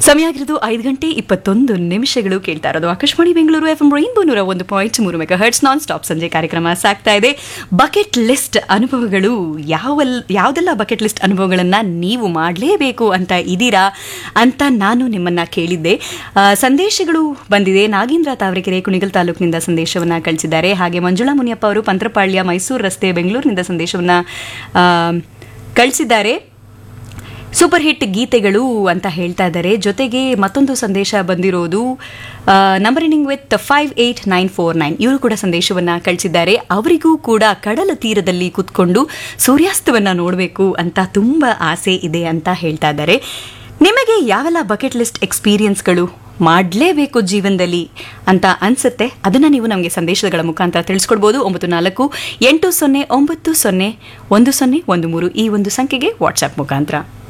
ಸಮಯ ಆಗಿರೋದು ಐದು ಗಂಟೆ ಇಪ್ಪತ್ತೊಂದು ನಿಮಿಷಗಳು ಕೇಳ್ತಾ ಇರೋದು Akashvani Bengaluru F M rainbow ನೂರ ಒಂದು ಪಾಯಿಂಟ್ ಮೂರು ಮೆಗಾ ಹರ್ಟ್ಸ್ ನಾನ್ ಸ್ಟಾಪ್ ಸಂಜೆ ಕಾರ್ಯಕ್ರಮ ಸಾಗ್ತಾ ಇದೆ ಬಕೆಟ್ ಲಿಸ್ಟ್ ಅನುಭವಗಳು ಯಾವಲ್ ಯಾವುದೆಲ್ಲ ಬಕೆಟ್ ಲಿಸ್ಟ್ ಅನುಭವಗಳನ್ನು ನೀವು ಮಾಡಲೇಬೇಕು ಅಂತ ಇದ್ದೀರಾ ಅಂತ ನಾನು ನಿಮ್ಮನ್ನ ಕೇಳಿದ್ದೆ ಆ, ಸಂದೇಶಗಳು ಬಂದಿದೆ ನಾಗೇಂದ್ರ ತಾವರೆಕೆರೆ ಕುಣಿಗಲ್ ತಾಲೂಕಿನಿಂದ ಸಂದೇಶವನ್ನ ಕಳಿಸಿದ್ದಾರೆ ಹಾಗೆ ಮಂಜುಳಾ ಮುನಿಯಪ್ಪ ಅವರು ಪಂತ್ರಪಾಳ್ಯ ಮೈಸೂರು ರಸ್ತೆ ಬೆಂಗಳೂರಿನಿಂದ ಸಂದೇಶವನ್ನ ಆ, ಕಳಿಸಿದ್ದಾರೆ ಸೂಪರ್ ಹಿಟ್ ಗೀತೆಗಳು ಅಂತ ಹೇಳ್ತಾ ಇದ್ದಾರೆ ಜೊತೆಗೆ ಮತ್ತೊಂದು ಸಂದೇಶ ಬಂದಿರೋದು number ending with five eight nine four nine ಇವರು ಕೂಡ ಸಂದೇಶವನ್ನ ಕಳಿಸಿದ್ದಾರೆ ಅವರಿಗೂ ಕೂಡ ಕಡಲ ತೀರದಲ್ಲಿ ಕುತ್ಕೊಂಡು ಸೂರ್ಯಾಸ್ತವನ್ನ ನೋಡಬೇಕು ಅಂತ ತುಂಬ ಆಸೆ ಇದೆ ಅಂತ ಹೇಳ್ತಾ ಇದ್ದಾರೆ ನಿಮಗೆ ಯಾವೆಲ್ಲ ಬಕೆಟ್ ಲಿಸ್ಟ್ ಎಕ್ಸ್ಪೀರಿಯನ್ಸ್ಗಳು ಮಾಡಲೇಬೇಕು ಜೀವನದಲ್ಲಿ ಅಂತ ಅನ್ಸುತ್ತೆ ಅದನ್ನ ನೀವು ನಮಗೆ ಸಂದೇಶಗಳ ಮುಖಾಂತರ ತಿಳಿಸ್ಕೊಡ್ಬೋದು ಒಂಬತ್ತು ನಾಲ್ಕು ಎಂಟು ಸೊನ್ನೆ ಒಂಬತ್ತು ಸೊನ್ನೆ ಒಂದು ಸೊನ್ನೆ ಒಂದು ಮೂರು ಈ ಒಂದು ಸಂಖ್ಯೆಗೆ ವಾಟ್ಸ್ಆಪ್ ಮುಖಾಂತರ